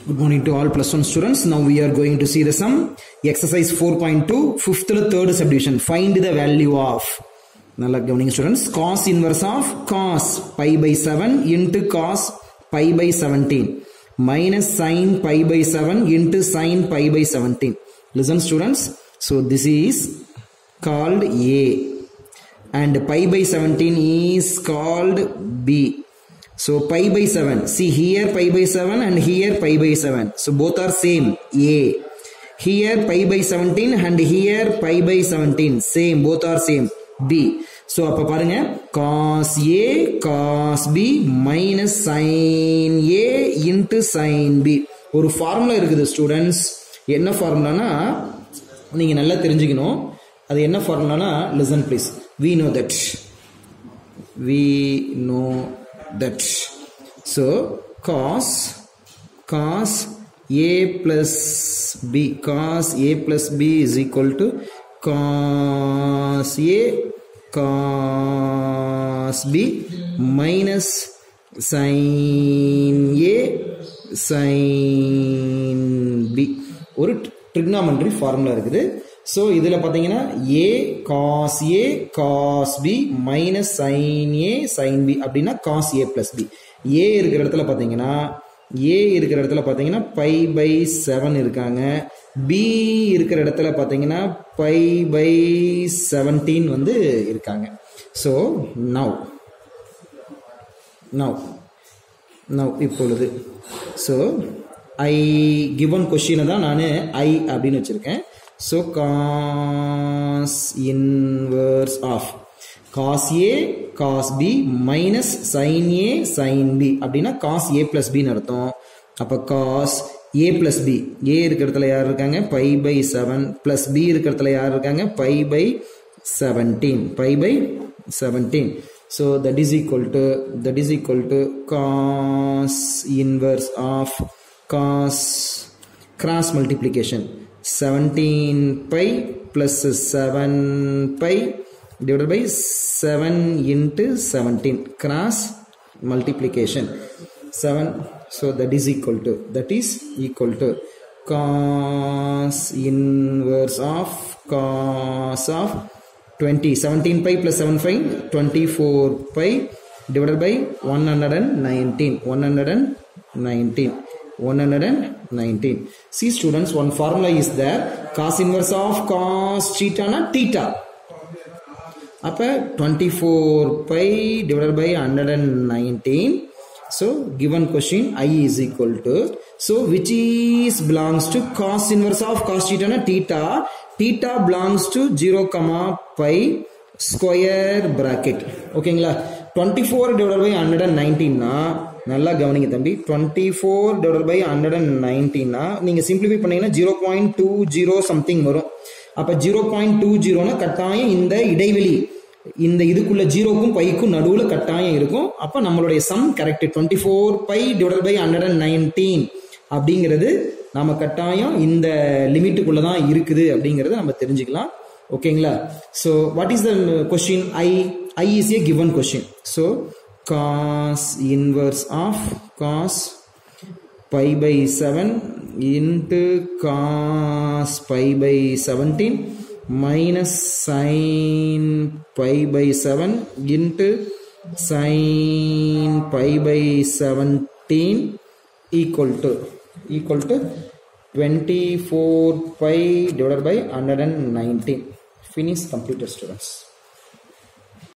Good morning to all plus one students. Now we are going to see the sum. Exercise 4.2, fifth to third subdivision. Find the value of. நல்லா கவனிங்க students cos inverse of cos pi by seven into cos pi by seventeen minus sine pi by seven into sine pi by seventeen listen students so this is called A and pi by 17 is called b so pi by 7 see here pi by 7 and here pi by 7 so both are same a here pi by 17 and here pi by 17 same both are same b so அப்ப பாருங்க cos a cos b minus sin a into sin b ஒரு formula இருக்குது students என்ன ஃபார்முலானா நீங்க நல்லா தெரிஞ்சுக்கணும் அது என்ன ஃபார்முலானா listen please we know that we know that so cos cos a plus b cos a plus b is equal to cos a cos b minus sin a sin b ஒரு trigonometry formula இருக்குது so இதில் பார்த்தீங்கன்னா A cos A cos B minus sine A sine B அப்படின்னா cos A plus B A இருக்கிற இடத்துல பார்த்தீங்கன்னா A இருக்கிற இடத்துல பார்த்தீங்கன்னா பை பை செவன் இருக்காங்க பி இருக்கிற இடத்துல பார்த்தீங்கன்னா பை பை செவன்டீன் வந்து இருக்காங்க ஸோ நவ் நவ் நவ் இப்பொழுது ஸோ ஐ கிவன் கொஷினை தான் நான் ஐ அப்படின்னு வச்சுருக்கேன் so cos inverse of cos A cos B minus sine A sine B அப்படின்னா காஸ் ஏ பிளஸ் பின்னு அர்த்தம் அப்போ cos A plus B A இருக்கிற இடத்துல யார் இருக்காங்க pi by seven plus B இருக்கிற இடத்துல யார் இருக்காங்க pi by seventeen pi by seventeen so that is equal to that is equal to cos inverse of cos cross multiplication 17 pi plus 7 pi divided by 7 into 17 cross multiplication 7 so that is equal to that is equal to cos inverse of cos of 20 17 pi plus 7 pi 24 pi divided by 119 119 119 see students one formula is there cos inverse of cos theta na theta அப்ப 24 pi divided by 119 so given question i is equal to so which is belongs to cos inverse of cos theta na theta theta belongs to 0 comma pi square bracket ஓகேங்களா 24 divided by 119 னா நல்லா கவனிங்க தம்பி twenty four divide by hundred and நைன்டீன்னா நீங்கள் simplify பண்ணீங்கன்னா zero point two zero something வரும் அப்போ ஜீரோ பாயிண்ட் டூ ஜீரோனா கட்டாயம் இந்த இடைவெளி இந்த இதுக்குள்ள ஜீரோக்கும் பைக்கும் நடுவில் கட்டாயம் இருக்கும் அப்போ நம்மளுடைய sum correct twenty four by divide by hundred and nineteen அப்படிங்கிறது நம்ம கட்டாயம் இந்த லிமிட்டுக்குள்ள தான் இருக்குது அப்படிங்கிறத நம்ம தெரிஞ்சுக்கலாம் ஓகேங்களா so what is the question I I is A given question so cos inverse of cos pi by 7 into cos pi by 17 minus sin pi by 7 into sin pi by 17 equal to equal to 24 pi divided by 119 finish completed students